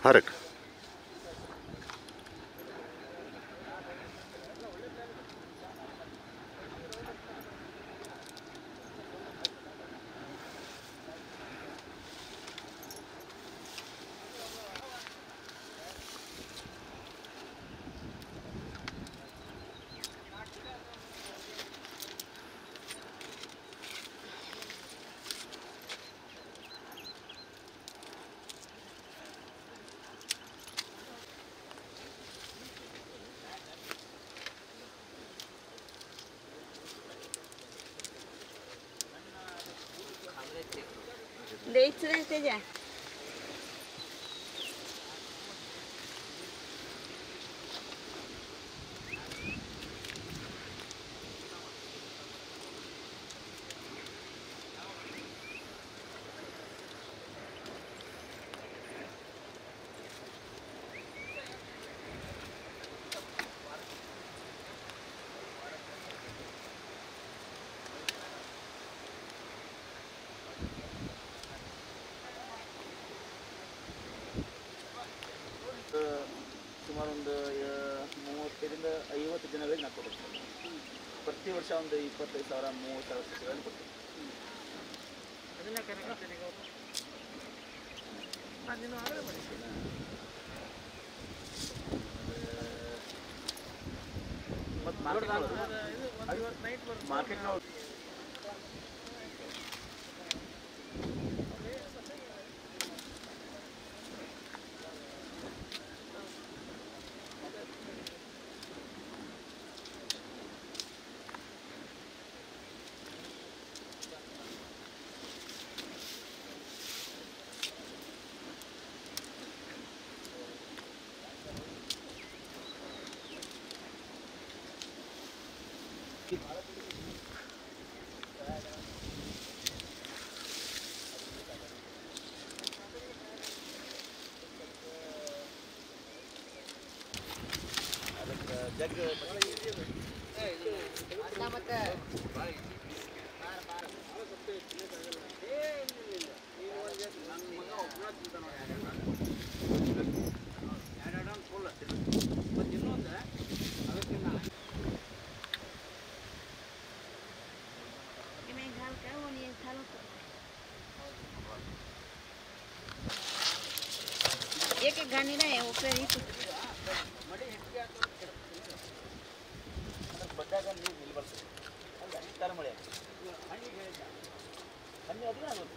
ಹಾರಕ್ Deitzure teja. ಸುಮಾರು ಒಂದು ಮೂವತ್ತರಿಂದ ಐವತ್ತು ಜನಗಳಿಗೆ ನಾವು ಕೊಡ್ತೀವಿ ಪ್ರತಿ ವರ್ಷ ಒಂದು ಇಪ್ಪತ್ತೈದು ಸಾವಿರ ಮೂವತ್ತು ಸಾವಿರ ಸಸಿಗಳನ್ನು ಕೊಡ್ತೀವಿ ಮತ್ತು ಮಾರ್ಕೆಟ್ ಮಾರ್ಕೆಟ್ ಜಗ್ Ini hal kau ni hal tu. एक एक गानी ना है ऊपर ही तो ಬಡ್ಡಾಗ ನೀರು ನಿಲ್ ಬರ್ತದೆ ಅಲ್ಲ ತರ ಮಳೆ ಹಣ್ಣು ಹಣ್ಣು ಅದನ್ನ ಆಗುತ್ತೆ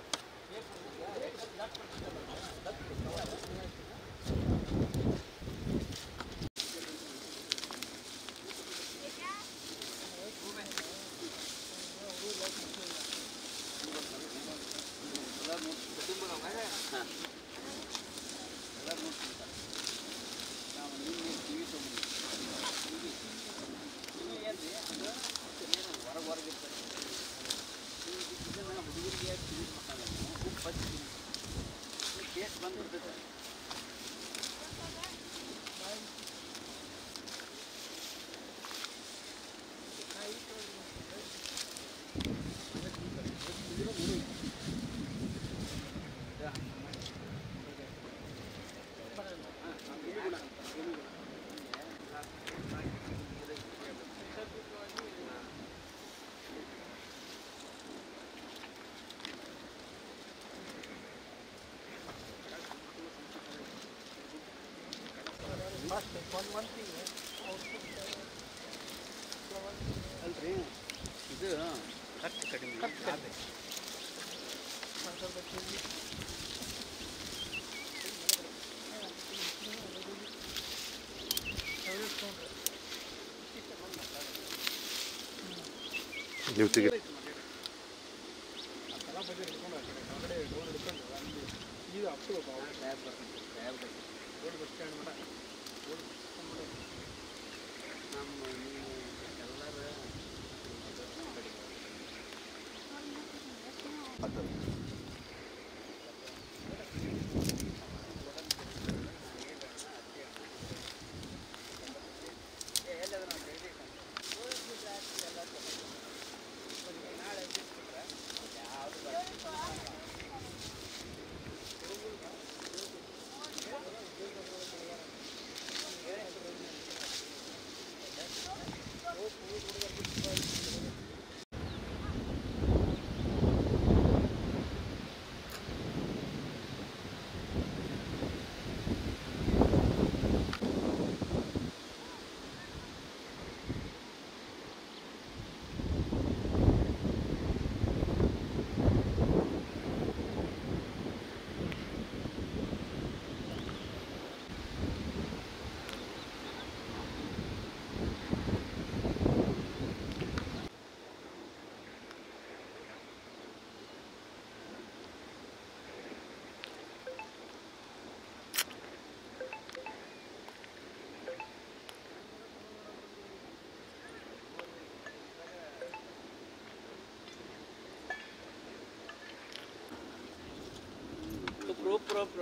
ಅಲ್ರಿ ಇದು ಖರ್ಚು ಕಡಿಮೆ ನೀವು ತೆಗಿ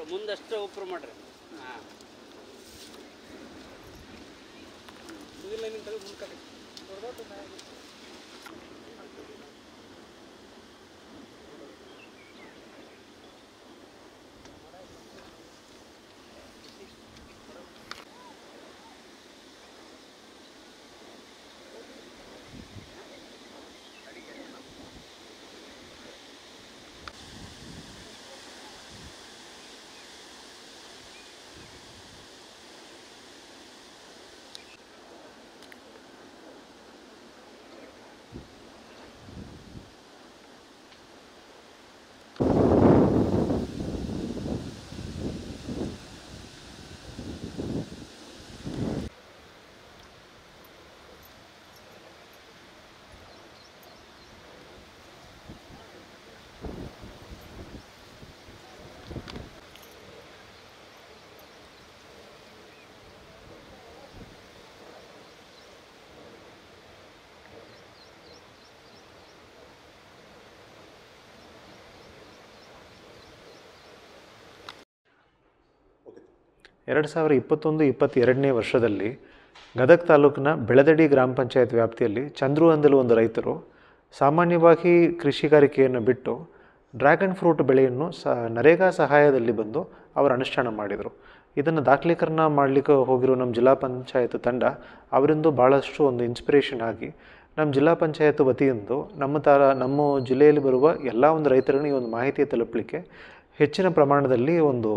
ಮುಂದಷ್ಟು ಉಪ್ರು ಮಾಡ್ರಿ ಹಾಂ ಎರಡು ಸಾವಿರ ಇಪ್ಪತ್ತೊಂದು ಇಪ್ಪತ್ತೆರಡನೇ ವರ್ಷದಲ್ಲಿ ಗದಗ ತಾಲೂಕಿನ ಬೆಳದಡಿ ಗ್ರಾಮ ಪಂಚಾಯತ್ ವ್ಯಾಪ್ತಿಯಲ್ಲಿ ಚಂದ್ರು ಅಂದಲು ಒಂದು ರೈತರು ಸಾಮಾನ್ಯವಾಗಿ ಕೃಷಿಗಾರಿಕೆಯನ್ನು ಬಿಟ್ಟು ಡ್ರ್ಯಾಗನ್ ಫ್ರೂಟ್ ಬೆಳೆಯನ್ನು ಸ ನರೇಗಾ ಸಹಾಯದಲ್ಲಿ ಬಂದು ಅವರು ಅನುಷ್ಠಾನ ಮಾಡಿದರು ಇದನ್ನು ದಾಖಲೀಕರಣ ಮಾಡಲಿಕ್ಕೆ ಹೋಗಿರೋ ನಮ್ಮ ಜಿಲ್ಲಾ ಪಂಚಾಯತ್ ತಂಡ ಅವರಿಂದ ಭಾಳಷ್ಟು ಒಂದು ಇನ್ಸ್ಪಿರೇಷನ್ ಆಗಿ ನಮ್ಮ ಜಿಲ್ಲಾ ಪಂಚಾಯತ್ ವತಿಯಿಂದ ನಮ್ಮ ತರ ನಮ್ಮ ಜಿಲ್ಲೆಯಲ್ಲಿ ಬರುವ ಎಲ್ಲ ಒಂದು ರೈತರಿಗೆ ಈ ಒಂದು ಮಾಹಿತಿ ತಲುಪಲಿಕ್ಕೆ ಹೆಚ್ಚಿನ ಪ್ರಮಾಣದಲ್ಲಿ ಒಂದು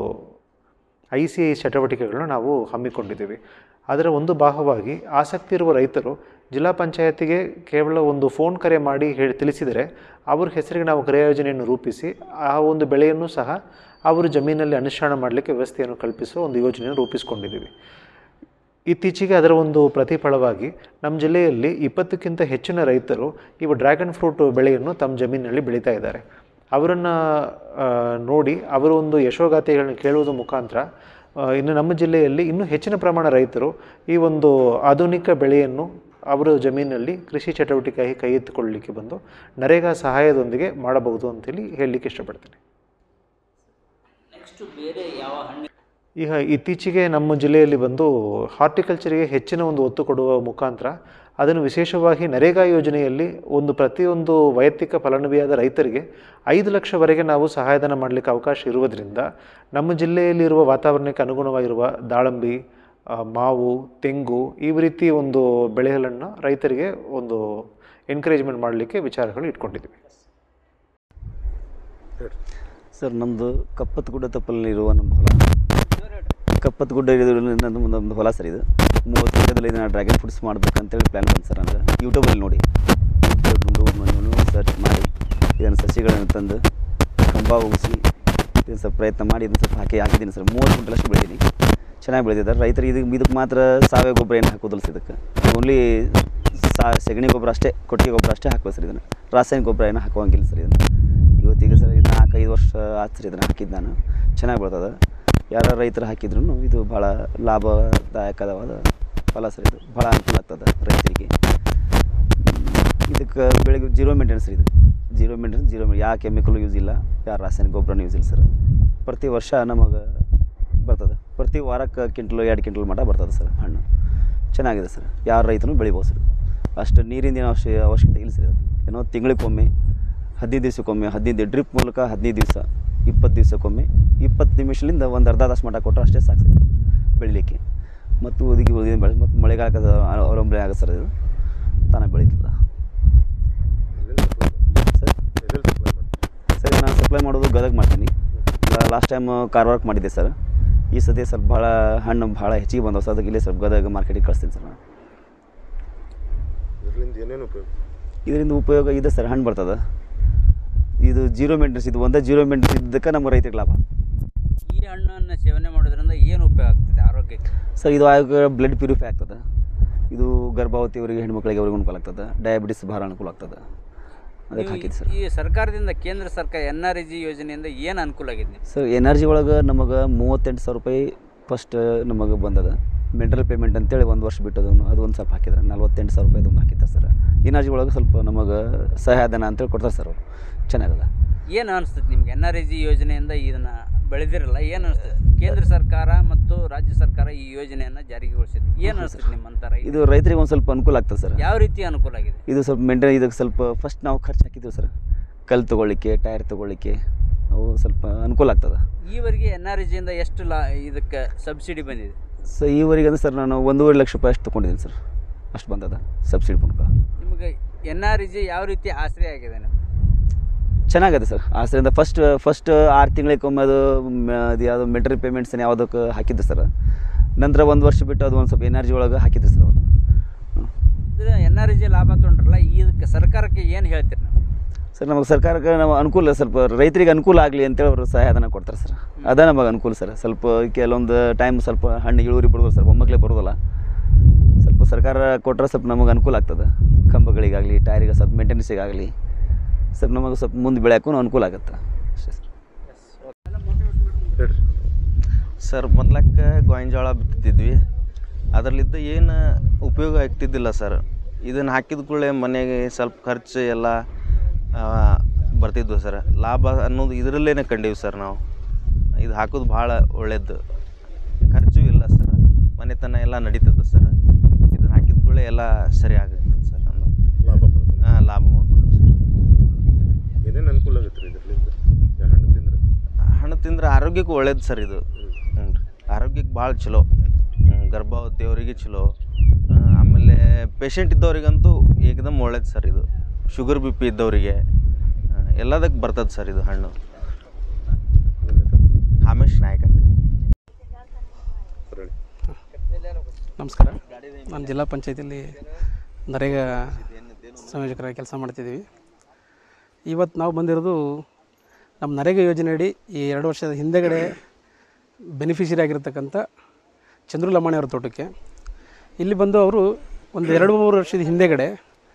ಐ ಸಿ ಐ ಚಟುವಟಿಕೆಗಳನ್ನ ನಾವು ಹಮ್ಮಿಕೊಂಡಿದ್ದೀವಿ ಅದರ ಒಂದು ಭಾಗವಾಗಿ ಆಸಕ್ತಿ ಇರುವ ರೈತರು ಜಿಲ್ಲಾ ಪಂಚಾಯತಿಗೆ ಕೇವಲ ಒಂದು ಫೋನ್ ಕರೆ ಮಾಡಿ ಹೇಳಿ ತಿಳಿಸಿದರೆ ಅವ್ರ ಹೆಸರಿಗೆ ನಾವು ಕ್ರಿಯಾ ಯೋಜನೆಯನ್ನು ರೂಪಿಸಿ ಆ ಒಂದು ಬೆಳೆಯನ್ನು ಸಹ ಅವರು ಜಮೀನಲ್ಲಿ ಅನುಷ್ಠಾನ ಮಾಡಲಿಕ್ಕೆ ವ್ಯವಸ್ಥೆಯನ್ನು ಕಲ್ಪಿಸುವ ಒಂದು ಯೋಜನೆಯನ್ನು ರೂಪಿಸಿಕೊಂಡಿದ್ದೀವಿ ಇತ್ತೀಚೆಗೆ ಅದರ ಒಂದು ಪ್ರತಿಫಲವಾಗಿ ನಮ್ಮ ಜಿಲ್ಲೆಯಲ್ಲಿ ಇಪ್ಪತ್ತಕ್ಕಿಂತ ಹೆಚ್ಚಿನ ರೈತರು ಇವು ಡ್ರ್ಯಾಗನ್ ಫ್ರೂಟ್ ಬೆಳೆಯನ್ನು ತಮ್ಮ ಜಮೀನಿನಲ್ಲಿ ಬೆಳೀತಾ ಇದ್ದಾರೆ ಅವರನ್ನು ನೋಡಿ ಅವರ ಒಂದು ಯಶೋಗಾಥೆಗಳನ್ನ ಕೇಳುವುದರ ಮುಖಾಂತರ ಆ, ಇನ್ನು ನಮ್ಮ ಜಿಲ್ಲೆಯಲ್ಲಿ ಇನ್ನೂ ಹೆಚ್ಚಿನ ಪ್ರಮಾಣ ರೈತರು ಈ ಒಂದು ಆಧುನಿಕ ಬೆಳೆಯನ್ನು ಅವರ ಜಮೀನಲ್ಲಿ ಕೃಷಿ ಚಟುವಟಿಕೆಯಾಗಿ ಕೈ ಎತ್ತಿಕೊಳ್ಳಲಿಕ್ಕೆ ಬಂದು ನರೇಗಾ ಸಹಾಯದೊಂದಿಗೆ ಮಾಡಬಹುದು ಅಂತೇಳಿ ಹೇಳಲಿಕ್ಕೆ ಇಷ್ಟಪಡ್ತೀನಿ ನೆಕ್ಸ್ಟು ಬೇರೆ ಯಾವ ಹಣ್ಣು ಈಗ ಇತ್ತೀಚೆಗೆ ನಮ್ಮ ಜಿಲ್ಲೆಯಲ್ಲಿ ಬಂದು ಹಾರ್ಟಿಕಲ್ಚರಿಗೆ ಹೆಚ್ಚಿನ ಒಂದು ಒತ್ತು ಕೊಡುವ ಮುಖಾಂತರ ಅದನ್ನು ವಿಶೇಷವಾಗಿ ನರೇಗಾ ಯೋಜನೆಯಲ್ಲಿ ಒಂದು ಪ್ರತಿಯೊಂದು ವೈಯಕ್ತಿಕ ಫಲಾನುಭವಿಯಾದ ರೈತರಿಗೆ ಐದು ಲಕ್ಷವರೆಗೆ ನಾವು ಸಹಾಯಧನ ಮಾಡಲಿಕ್ಕೆ ಅವಕಾಶ ಇರುವುದರಿಂದ ನಮ್ಮ ಜಿಲ್ಲೆಯಲ್ಲಿರುವ ವಾತಾವರಣಕ್ಕೆ ಅನುಗುಣವಾಗಿರುವ ದಾಳಂಬಿ ಆ, ಮಾವು ತೆಂಗು ಈ ರೀತಿ ಒಂದು ಬೆಳೆಗಳನ್ನು ರೈತರಿಗೆ ಒಂದು ಎನ್ಕರೇಜ್ಮೆಂಟ್ ಮಾಡಲಿಕ್ಕೆ ವಿಚಾರಗಳು ಇಟ್ಕೊಂಡಿದ್ದೀವಿ ಸರ್ ನಮ್ಮದು ಕಪ್ಪತ್ತಗುಡ್ಡ ತಪ್ಪಲಿರುವ ನಮ್ಮ ಹೊಲ ಕಪ್ಪತ್ತಗುಡ್ಡ ಇರೋದು ನಮ್ಮದು ನಮ್ಮದು ಹೊಲ ಸರ್ ಇದು ಮೂವತ್ತು ಗಿಡದಲ್ಲಿ ನಾನು ಡ್ರ್ಯಾಗನ್ ಫ್ರೂಟ್ಸ್ ಮಾಡ್ಬೇಕಂತೇಳಿ ಪ್ಲ್ಯಾನ್ ಬಂತು ಸರ್ ನನಗೆ ಯೂಟ್ಯೂಬಲ್ಲಿ ನೋಡಿ ಯೂಟ್ಯೂಬ್ ನೋಡಿ ಸರ್ಚ್ ಮಾಡಿ ಇದನ್ನು ಸಸಿಗಳನ್ನು ತಂದು ಕಂಬ ಉಗಿಸಿ ಇದನ್ನು ಸ್ವಲ್ಪ ಪ್ರಯತ್ನ ಮಾಡಿ ಇದನ್ನು ಸ್ವಲ್ಪ ಹಾಕಿ ಹಾಕಿದ್ದೀನಿ ಸರ್ ಮೂವತ್ತು ಕ್ವಿಂಟಲಷ್ಟು ಬೆಳೆದೀನಿ ಚೆನ್ನಾಗಿ ಬೆಳೆದಿದ್ದಾರೆ ರೈತರು ಇದಕ್ಕೆ ಇದಕ್ಕೆ ಮಾತ್ರ ಸಾವಯವ ಗೊಬ್ಬರ ಏನು ಹಾಕೋದಿಲ್ಲ ಸರ್ ಇದಕ್ಕೆ ಓನ್ಲಿ ಸಾ ಸಗಣಿ ಗೊಬ್ಬರ ಅಷ್ಟೇ ಕೊಟ್ಟಿಗೆ ಗೊಬ್ಬರ ಅಷ್ಟೇ ಹಾಕ್ಬೇಕು ಸರ್ ಇದನ್ನು ರಾಸಾಯನಿಕ ಗೊಬ್ಬರ ಏನು ಹಾಕುವಂಗಿಲ್ಲ ಸರ್ ಇದನ್ನು ಇವತ್ತಿಗೆ ಸರ್ ಇದು ನಾಲ್ಕೈದು ವರ್ಷ ಆಯ್ತು ಸರ್ ಇದನ್ನು ಹಾಕಿದ್ದು ನಾನು ಚೆನ್ನಾಗಿ ಬರ್ತದೆ ಯಾರ ರೈತರು ಹಾಕಿದ್ರು ಇದು ಭಾಳ ಲಾಭದಾಯಕವಾದ ಫಲ ಸರ್ ಇದು ಭಾಳ ಅನುಕೂಲ ಆಗ್ತದೆ ರೈತರಿಗೆ ಇದಕ್ಕೆ ಬೆಳಗ್ಗೆ ಜೀರೋ ಮೇಂಟೆನೆನ್ಸ್ ಇದು ಜೀರೋ ಮೇಂಟೆನೆನ್ಸ್ ಜೀರೋ ಯಾವ ಕೆಮಿಕಲ್ ಯೂಸ್ ಇಲ್ಲ ಯಾವ ರಾಸಾಯನಿಕ ಗೊಬ್ಬರನೂ ಯೂಸ್ ಇಲ್ಲ ಸರ್ ಪ್ರತಿ ವರ್ಷ ನಮಗೆ ಬರ್ತದೆ ಪ್ರತಿ ವಾರಕ್ಕೆ ಕ್ವಿಂಟಲು ಎರಡು ಕ್ವಿಂಟಲ್ ಮಟ್ಟ ಬರ್ತದೆ ಸರ್ ಹಣ್ಣು ಚೆನ್ನಾಗಿದೆ ಸರ್ ಯಾವ ರೈತನೂ ಬೆಳಿಬೋದು ಸರ್ ಅಷ್ಟು ನೀರಿನ ಏನು ಅವಶ್ಯ ಅವಶ್ಯಕತೆ ಇಲ್ಲ ಸರ್ ಇದು ಏನೋ ತಿಂಗಳಿಗೊಮ್ಮೆ ಹದಿನೈದು ದಿವಸಕ್ಕೊಮ್ಮೆ ಹದಿನೈದು ಡ್ರಿಪ್ ಮೂಲಕ ಹದಿನೈದು ದಿವಸ ಇಪ್ಪತ್ತು ದಿವಸಕ್ಕೊಮ್ಮೆ ಇಪ್ಪತ್ತು ನಿಮಿಷದಿಂದ ಒಂದು ಅರ್ಧ ತಾಸು ಮಟ್ಟ ಕೊಟ್ಟರೆ ಅಷ್ಟೇ ಸಾಕು ಸರ್ ಬೆಳಿಲಿಕ್ಕೆ ಮತ್ತು ಉದಿಗೆ ಉದಿನ ಬೆಳೆ ಮತ್ತು ಮಳೆಗಾಲದ ಅವಲಂಬನೆ ಆಗುತ್ತೆ ಸರ್ ಇದು ತಾನೇ ಬೆಳೀತದೆ ಸರ್ ಸರ್ ನಾನು ಸಪ್ಲೈ ಮಾಡೋದು ಗದಗ ಮಾಡ್ತೀನಿ ಲಾಸ್ಟ್ ಟೈಮ್ ಕಾರವಾರಕ್ಕೆ ಮಾಡಿದ್ದೆ ಸರ್ ಈ ಸತಿ ಸ್ವಲ್ಪ ಭಾಳ ಹಣ್ಣು ಭಾಳ ಹೆಚ್ಚಿಗೆ ಬಂದವು ಸರ್ ಅದಕ್ಕೆ ಇಲ್ಲೇ ಸ್ವಲ್ಪ ಗದಗ ಮಾರ್ಕೆಟಿಗೆ ಕಳಿಸ್ತೀನಿ ಸರ್ ನಾನು ಇದರಿಂದ ಏನೇನು ಉಪಯೋಗ ಇದರಿಂದ ಉಪಯೋಗ ಇದೆ ಸರ್ ಹಣ್ಣು ಬರ್ತದೆ ಇದು ಜೀರೋ ಮೇಂಟೆನೆನ್ಸ್ ಇದು ಒಂದೇ ಜೀರೋ ಮೇಂಟೆನೆನ್ಸ್ ಇದ್ದಕ್ಕೆ ನಮ್ಮ ರೈತರಿಗೆ ಲಾಭ ಈ ಹಣ್ಣನ್ನು ಸೇವನೆ ಮಾಡೋದ್ರಿಂದ ಏನು ಉಪಯೋಗ ಆಗ್ತದೆ ಆರೋಗ್ಯಕ್ಕೆ ಸರ್ ಇದು ಆಗ ಬ್ಲಡ್ ಪ್ಯೂರಿಫೈ ಆಗ್ತದೆ ಇದು ಗರ್ಭವತಿಯವರಿಗೆ ಹೆಣ್ಮಕ್ಳಿಗೆ ಅವ್ರಿಗೆ ಅನುಕೂಲ ಆಗ್ತದೆ ಡಯಾಬಿಟಿಸ್ ಭಾಳ ಅನುಕೂಲ ಆಗ್ತದೆ ಅದಕ್ಕೆ ನೀವು ಹಾಕಿದ್ದು ಸರ್ ಈ ಸರ್ಕಾರದಿಂದ ಕೇಂದ್ರ ಸರ್ಕಾರ ಎನ್ ಆರ್ ಇ ಜಿ ಯೋಜನೆಯಿಂದ ಏನು ಅನುಕೂಲ ಆಗಿದೆ ನಿಮ್ಗೆ ಸರ್ ಎನರ್ಜಿ ಒಳಗೆ ನಮಗೆ ಮೂವತ್ತೆಂಟು ಸಾವಿರ ರೂಪಾಯಿ ಫಸ್ಟ್ ನಮಗೆ ಬಂದದ ಮೆಂಟಲ್ ಪೇಮೆಂಟ್ ಅಂತೇಳಿ ಒಂದು ವರ್ಷ ಬಿಟ್ಟದವನು ಅದು ಒಂದು ಸ್ವಲ್ಪ ಹಾಕಿದ್ರೆ ನಲ್ವತ್ತೆಂಟು ಸಾವಿರ ರೂಪಾಯಿ ಅದೊಂದು ಹಾಕಿದ್ದಾರೆ ಸರ್ ಎನರ್ಜಿ ಒಳಗೆ ಸ್ವಲ್ಪ ನಮಗೆ ಸಹಾಯಧನ ಅಂತೇಳಿ ಕೊಡ್ತಾರೆ ಸರ್ ಅವರು ಚೆನ್ನಾಗದ ಏನು ಅನಿಸ್ತದೆ ನಿಮ್ಗೆ ಎನ್ ಆರ್ ಇ ಜಿ ಯೋಜನೆಯಿಂದ ಇದನ್ನು ಬೆಳೆದಿರಲ್ಲ ಏನು ಅನಿಸ್ತದೆ ಕೇಂದ್ರ ಸರ್ಕಾರ ಮತ್ತು ರಾಜ್ಯ ಸರ್ಕಾರ ಈ ಯೋಜನೆಯನ್ನು ಜಾರಿಗೊಳಿಸಿದೆ ಏನು ಅನಿಸ್ತದೆ ನಿಮ್ಮಂಥ ರೈತ ಇದು ರೈತರಿಗೆ ಒಂದು ಸ್ವಲ್ಪ ಅನುಕೂಲ ಆಗ್ತದೆ ಸರ್ ಯಾವ ರೀತಿ ಅನುಕೂಲ ಆಗಿದೆ ಇದು ಸ್ವಲ್ಪ ಮೇಂಟೈನ್ ಇದಕ್ಕೆ ಸ್ವಲ್ಪ ಫಸ್ಟ್ ನಾವು ಖರ್ಚು ಹಾಕಿದ್ದೀವಿ ಸರ್ ಕಲ್ಲು ತೊಗೊಳ್ಳಿಕ್ಕೆ ಟೈರ್ ತೊಗೊಳ್ಳಿಕ್ಕೆ ಅವು ಸ್ವಲ್ಪ ಅನುಕೂಲ ಆಗ್ತದೆ ಈವರೆಗೆ ಎನ್ ಆರ್ ಜಿಯಿಂದ ಎಷ್ಟು ಲಾ ಇದಕ್ಕೆ ಸಬ್ಸಿಡಿ ಬಂದಿದೆ ಸೊ ಈವರೆಗೆ ಅಂದ್ರೆ ಸರ್ ನಾನು ಒಂದೂವರೆ ಲಕ್ಷ ರೂಪಾಯಿ ಅಷ್ಟು ತೊಗೊಂಡಿದ್ದೀನಿ ಸರ್ ಅಷ್ಟು ಬಂದದ ಸಬ್ಸಿಡಿ ಮೂಲಕ ನಿಮಗೆ ಎನ್ ಆರ್ ಜಿ ಯಾವ ರೀತಿ ಆಶ್ರಯ ಆಗಿದೆ ನಿಮ್ಗೆ ಚೆನ್ನಾಗಿದೆ ಸರ್ ಆಸರಿಂದ ಫಸ್ಟ್ ಫಸ್ಟ್ ಆರು ತಿಂಗಳಿಗೊಮ್ಮೆ ಅದು ಮ- ಅದು ಯಾವುದು ಮೆಟೀರಿಯಲ್ ಪೇಮೆಂಟ್ಸ್ ಯಾವುದಕ್ಕೆ ಹಾಕಿದ್ದು ಸರ್ ನಂತರ ಒಂದು ವರ್ಷ ಬಿಟ್ಟು ಅದು ಒಂದು ಸ್ವಲ್ಪ ಎನರ್ಜಿ ಒಳಗೆ ಹಾಕಿದ್ದು ಸರ್ ಅದು ಹ್ಮ್. ಇದು ಎನ್ ಆರ್ ಜಿ ಲಾಭ ತೊಗೊಂಡ್ರಲ್ಲ ಇದಕ್ಕೆ ಸರ್ಕಾರಕ್ಕೆ ಏನು ಹೇಳ್ತೀರಿ ನಾವು ಸರ್ ನಮಗೆ ಸರ್ಕಾರಕ್ಕೆ ನಾವು ಅನುಕೂಲ ಸ್ವಲ್ಪ ರೈತರಿಗೆ ಅನುಕೂಲ ಆಗಲಿ ಅಂತೇಳಿ ಅವರು ಸಹಾಯಧನ ಕೊಡ್ತಾರೆ ಸರ್ ಅದೇ ನಮಗೆ ಅನುಕೂಲ ಸರ್ ಸ್ವಲ್ಪ ಕೆಲವೊಂದು ಟೈಮ್ ಸ್ವಲ್ಪ ಹಣ್ಣು ಇಳುವರಿ ಬಿಡೋದು ಸರ್ ಒಮ್ಮಕ್ಲೆ ಬರೋದಿಲ್ಲ ಸ್ವಲ್ಪ ಸರ್ಕಾರ ಕೊಟ್ಟರೆ ಸ್ವಲ್ಪ ನಮಗೆ ಅನುಕೂಲ ಆಗ್ತದೆ ಕಂಬಗಳಿಗಾಗಲಿ ಟೈರಿಗೆ ಸ್ವಲ್ಪ ಮೇಂಟೆನೆನ್ಸಿಗಾಗಲಿ ಸ್ವಲ್ಪ ನಮಗೆ ಸ್ವಲ್ಪ ಮುಂದೆ ಬೆಳೆಯೋಕ್ಕೂ ಅನುಕೂಲ ಆಗುತ್ತೆ ಅಷ್ಟೇ ಸರ್ ಹೇಳ್ರಿ ಸರ್ ಮೊದ್ಲಕ್ಕೆ ಗೋವಿನ ಬಿತ್ತಿದ್ವಿ ಅದರಲ್ಲಿದ್ದ ಏನು ಉಪಯೋಗ ಆಗ್ತಿದ್ದಿಲ್ಲ ಸರ್ ಇದನ್ನು ಹಾಕಿದ ಕೂಡಲೇ ಮನೆಗೆ ಸ್ವಲ್ಪ ಖರ್ಚು ಎಲ್ಲ ಆ, ಬರ್ತಿದ್ವು ಸರ್ ಲಾಭ ಅನ್ನೋದು ಇದರಲ್ಲೇ ಕಂಡೀವಿ ಸರ್ ನಾವು ಇದು ಹಾಕೋದು ಭಾಳ ಒಳ್ಳೇದು ಖರ್ಚು ಇಲ್ಲ ಸರ್ ಮನೆತನ ಎಲ್ಲ ನಡೀತದೆ ಸರ್ ಇದನ್ನು ಹಾಕಿದ ಕೂಡಲೇ ಎಲ್ಲ ಸರಿ ಆಗುತ್ತೆ ಸರ್ ನಮ್ದು ಲಾಭ ಪಡ್ಕೊಂಡು ಹಾಂ ಲಾಭ ಮಾಡ್ಕೊಂಡು ಸರ್ ಏನೇನು ಅನುಕೂಲ ಆಗುತ್ತೆ ರೀ ಇದರಿಂದ ಹಣ್ಣು ತಿಂದ್ರೆ ಹಣ್ಣು ತಿಂದ್ರೆ ಆರೋಗ್ಯಕ್ಕೂ ಒಳ್ಳೇದು ಸರ್ ಇದು ಹ್ಞೂ ರೀ ಆರೋಗ್ಯಕ್ಕೆ ಭಾಳ ಚಲೋ ಹ್ಮ್, ಗರ್ಭವತಿಯವರಿಗೆ ಚಲೋ ಆ, ಆಮೇಲೆ ಪೇಷಂಟ್ ಇದ್ದವ್ರಿಗಂತೂ ಏಕದಮ್ ಒಳ್ಳೇದು ಸರ್ ಇದು ಶುಗರ್ ಬಿ ಪಿ ಇದ್ದವರಿಗೆ ಎಲ್ಲದಕ್ಕೆ ಬರ್ತದೆ ಸರ್ ಇದು ಹಣ್ಣು ನಿಮ್ಮ ಹೆಸರು ಹಾಮೇಶ್ ನಾಯಕ್ ಅಂತ ಸರ್ ಹೇಳಿ ನಮಸ್ಕಾರ ನಾನು ಜಿಲ್ಲಾ ಪಂಚಾಯತಿಯಲ್ಲಿ ನರೇಗಾ ಸಂಯೋಜಕರಾಗಿ ಕೆಲಸ ಮಾಡ್ತಿದ್ದೀವಿ ಇವತ್ತು ನಾವು ಬಂದಿರೋದು ನಮ್ಮ ನರೇಗಾ ಯೋಜನೆಯಡಿ ಈ ಎರಡು ವರ್ಷದ ಹಿಂದೆಗಡೆ ಬೆನಿಫಿಷರಿ ಆಗಿರ್ತಕ್ಕಂಥ ಚಂದ್ರು ಲಮಾಣಿ ಅವರ ತೋಟಕ್ಕೆ ಇಲ್ಲಿ ಬಂದು ಅವರು ಒಂದು ಎರಡು ಮೂರು ವರ್ಷದ ಹಿಂದೆಗಡೆ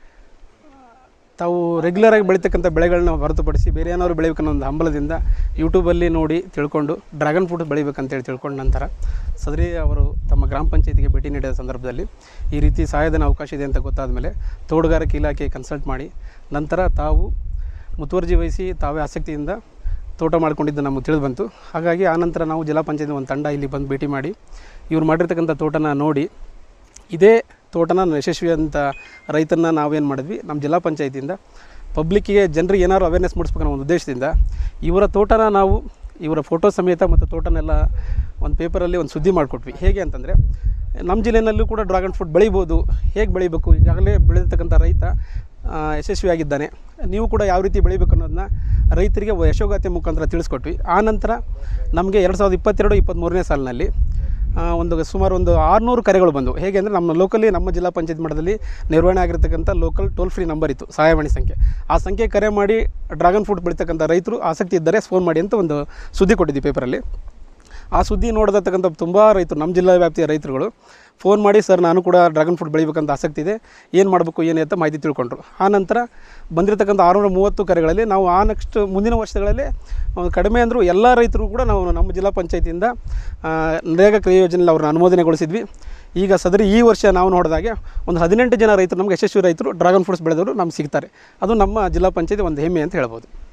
ತಾವು ರೆಗ್ಯುಲರಾಗಿ ಬೆಳೀತಕ್ಕಂಥ ಬೆಳೆಗಳನ್ನ ಹೊರತುಪಡಿಸಿ ಬೇರೆ ಏನಾದ್ರು ಬೆಳಿಬೇಕನ್ನೋ ಒಂದು ಹಂಬಲದಿಂದ ಯೂಟ್ಯೂಬಲ್ಲಿ ನೋಡಿ ತಿಳ್ಕೊಂಡು ಡ್ರ್ಯಾಗನ್ ಫ್ರೂಟ್ ಬೆಳಿಬೇಕಂತೇಳಿ ತಿಳ್ಕೊಂಡ ನಂತರ ಸದರಿ ಅವರು ತಮ್ಮ ಗ್ರಾಮ ಪಂಚಾಯತಿಗೆ ಭೇಟಿ ನೀಡಿದ ಸಂದರ್ಭದಲ್ಲಿ ಈ ರೀತಿ ಸಹಾಯಧನ ಅವಕಾಶ ಇದೆ ಅಂತ ಗೊತ್ತಾದ ಮೇಲೆ ತೋಟಗಾರಿಕೆ ಇಲಾಖೆ ಕನ್ಸಲ್ಟ್ ಮಾಡಿ ನಂತರ ತಾವು ಮುತುವರ್ಜಿ ವಹಿಸಿ ತಾವೇ ಆಸಕ್ತಿಯಿಂದ ತೋಟ ಮಾಡ್ಕೊಂಡಿದ್ದು ನಮಗೆ ತಿಳಿದು ಬಂತು ಹಾಗಾಗಿ ಆನಂತರ ನಾವು ಜಿಲ್ಲಾ ಪಂಚಾಯತ್ ಒಂದು ತಂಡ ಇಲ್ಲಿ ಬಂದು ಭೇಟಿ ಮಾಡಿ ಇವ್ರು ಮಾಡಿರ್ತಕ್ಕಂಥ ತೋಟನ ನೋಡಿ ಇದೇ ತೋಟನ ಯಶಸ್ವಿ ಅಂತ ರೈತನ ನಾವೇನು ಮಾಡಿದ್ವಿ ನಮ್ಮ ಜಿಲ್ಲಾ ಪಂಚಾಯತಿಯಿಂದ ಪಬ್ಲಿಕ್ಕಿಗೆ ಜನರಿಗೆ ಏನಾದ್ರು ಅವೇರ್ನೆಸ್ ಮೂಡಿಸ್ಬೇಕನ್ನೋ ಒಂದು ಉದ್ದೇಶದಿಂದ ಇವರ ತೋಟನ ನಾವು ಇವರ ಫೋಟೋ ಸಮೇತ ಮತ್ತು ತೋಟನೆಲ್ಲ ಒಂದು ಪೇಪರಲ್ಲಿ ಒಂದು ಸುದ್ದಿ ಮಾಡಿಕೊಟ್ವಿ ಹೇಗೆ ಅಂತಂದರೆ ನಮ್ಮ ಜಿಲ್ಲೆಯಲ್ಲೂ ಕೂಡ ಡ್ರ್ಯಾಗನ್ ಫ್ರೂಟ್ ಬೆಳಿಬೋದು ಹೇಗೆ ಬೆಳಿಬೇಕು ಈಗಾಗಲೇ ಬೆಳೆದಿರ್ತಕ್ಕಂಥ ರೈತ ಆ, ಯಶಸ್ವಿಯಾಗಿದ್ದಾನೆ ನೀವು ಕೂಡ ಯಾವ ರೀತಿ ಬೆಳಿಬೇಕು ಅನ್ನೋದನ್ನ ರೈತರಿಗೆ ಯಶೋಗಾತಿ ಮುಖಾಂತರ ತಿಳಿಸ್ಕೊಟ್ವಿ ಆ ನಂತರ ನಮಗೆ ಎರಡು ಸಾವಿರದ ಇಪ್ಪತ್ತೆರಡು ಇಪ್ಪತ್ತ್ಮೂರನೇ ಸಾಲಿನಲ್ಲಿ ಆ, ಒಂದು ಸುಮಾರು ಒಂದು ಆರುನೂರು ಕರೆಗಳು ಬಂದವು ಹೇಗೆ ಅಂದರೆ ನಮ್ಮ ಲೋಕಲಿ ನಮ್ಮ ಜಿಲ್ಲಾ ಪಂಚಾಯತ್ ಮಟ್ಟದಲ್ಲಿ ನಿರ್ವಹಣೆ ಆಗಿರ್ತಕ್ಕಂಥ ಲೋಕಲ್ ಟೋಲ್ ಫ್ರೀ ನಂಬರ್ ಇತ್ತು ಸಹಾಯವಾಣಿ ಸಂಖ್ಯೆ ಆ ಸಂಖ್ಯೆ ಕರೆ ಮಾಡಿ ಡ್ರ್ಯಾಗನ್ ಫ್ರೂಟ್ ಬೆಳೀತಕ್ಕಂಥ ರೈತರು ಆಸಕ್ತಿ ಇದ್ದರೆ ಫೋನ್ ಮಾಡಿ ಅಂತ ಒಂದು ಸುದ್ದಿ ಕೊಟ್ಟಿದ್ವಿ ಪೇಪರಲ್ಲಿ ಆ ಸುದ್ದಿ ನೋಡತಕ್ಕಂಥ ತುಂಬ ರೈತರು ನಮ್ಮ ಜಿಲ್ಲಾ ವ್ಯಾಪ್ತಿಯ ರೈತರುಗಳು ಫೋನ್ ಮಾಡಿ ಸರ್ ನಾನು ಕೂಡ ಡ್ರ್ಯಾಗನ್ ಫ್ರೂಟ್ ಬೆಳಿಬೇಕಂತ ಆಸಕ್ತಿ ಇದೆ ಏನು ಮಾಡಬೇಕು ಏನು ಅಂತ ಮಾಹಿತಿ ತಿಳ್ಕೊಂಡ್ರು ಆ ನಂತರ ಬಂದಿರತಕ್ಕಂಥ ಆರುನೂರ ಮೂವತ್ತು ಕರೆಗಳಲ್ಲಿ ನಾವು ಆ ನೆಕ್ಸ್ಟ್ ಮುಂದಿನ ವರ್ಷಗಳಲ್ಲಿ ಒಂದು ಕಡಿಮೆ ಅಂದರೂ ಎಲ್ಲ ರೈತರು ಕೂಡ ನಾವು ನಮ್ಮ ಜಿಲ್ಲಾ ಪಂಚಾಯತಿಯಿಂದ ಆ, ನರೇಗಾ ಕ್ರಿಯಾ ಯೋಜನೆಯಲ್ಲಿ ಅವ್ರನ್ನ ಅನುಮೋದನೆಗೊಳಿಸಿದ್ವಿ ಈಗ ಸದರಿ ಈ ವರ್ಷ ನಾವು ನೋಡಿದಾಗೆ ಒಂದು ಹದಿನೆಂಟು ಜನ ರೈತರು ನಮಗೆ ಯಶಸ್ವಿ ರೈತರು ಡ್ರ್ಯಾಗನ್ ಫ್ರೂಟ್ಸ್ ಬೆಳೆದವರು ನಮ್ಗೆ ಸಿಗ್ತಾರೆ ಅದು ನಮ್ಮ ಜಿಲ್ಲಾ ಪಂಚಾಯತಿ ಒಂದು ಹೆಮ್ಮೆ ಅಂತ ಹೇಳ್ಬೋದು